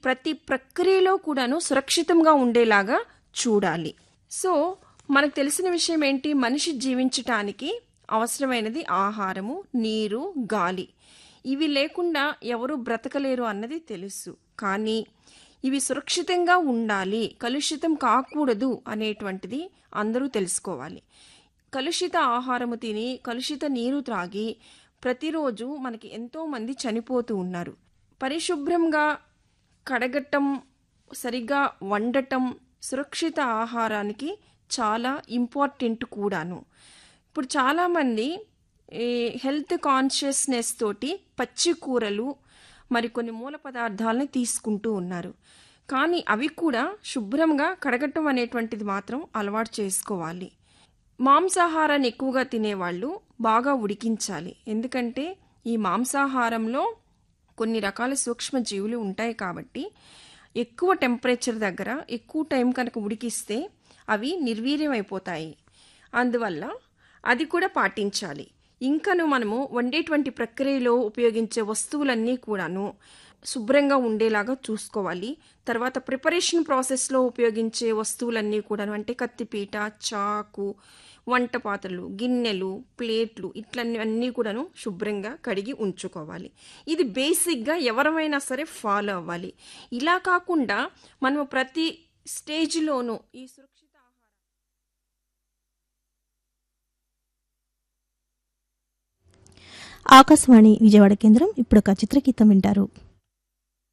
ప్రతి ప్రక్రియలో కూడాను సురక్షితంగా ఉండేలాగా చూడాలి సో మనకు తెలిసిన విషయం ఏంటి మనిషి జీవించటానికి అవసరమైనది ఆహారము నీరు గాలి ఇవి లేకుండా ఎవరు బ్రతకలేరు అన్నది తెలుసు కానీ ఇవి సురక్షితంగా ఉండాలి కలుషితం కాకూడదు అనేటువంటిది అందరూ తెలుసుకోవాలి కలుషిత ఆహారము తిని కలుషిత నీరు త్రాగి ప్రతిరోజు మనకి ఎంతో మంది చనిపోతూ ఉన్నారు పరిశుభ్రంగా కడగటం సరిగ్గా వండటం సురక్షిత ఆహారానికి చాలా ఇంపార్టెంట్ కూడాను ఇప్పుడు చాలామంది ఈ హెల్త్ కాన్షియస్నెస్ తోటి పచ్చి కూరలు మరికొన్ని మూల పదార్థాలని తీసుకుంటూ ఉన్నారు కానీ అవి కూడా శుభ్రంగా కడగటం అనేటువంటిది మాత్రం అలవాటు చేసుకోవాలి మాంసాహారాన్ని ఎక్కువగా తినేవాళ్ళు బాగా ఉడికించాలి ఎందుకంటే ఈ మాంసాహారంలో కొన్ని రకాల సూక్ష్మ జీవులు ఉంటాయి కాబట్టి ఎక్కువ టెంపరేచర్ దగ్గర ఎక్కువ టైం కనుక ఉడికిస్తే అవి నిర్వీర్యం అయిపోతాయి అందువల్ల అది కూడా పాటించాలి ఇంకను మనము వండేటువంటి ప్రక్రియలో ఉపయోగించే వస్తువులన్నీ కూడాను శుభ్రంగా ఉండేలాగా చూసుకోవాలి తర్వాత ప్రిపరేషన్ ప్రాసెస్లో ఉపయోగించే వస్తువులన్నీ కూడాను అంటే కత్తిపీట చాకు వంట పాత్రలు గిన్నెలు ప్లేట్లు ఇట్లన్నీ అన్నీ కూడాను శుభ్రంగా కడిగి ఉంచుకోవాలి ఇది బేసిక్గా ఎవరమైనా సరే ఫాలో అవ్వాలి ఇలా కాకుండా మనము ప్రతి స్టేజ్లోనూ ఈ సురక్షిత ఆహారం ఆకాశవాణి విజయవాడ కేంద్రం ఇప్పుడు ఒక చిత్రగీతం వింటారు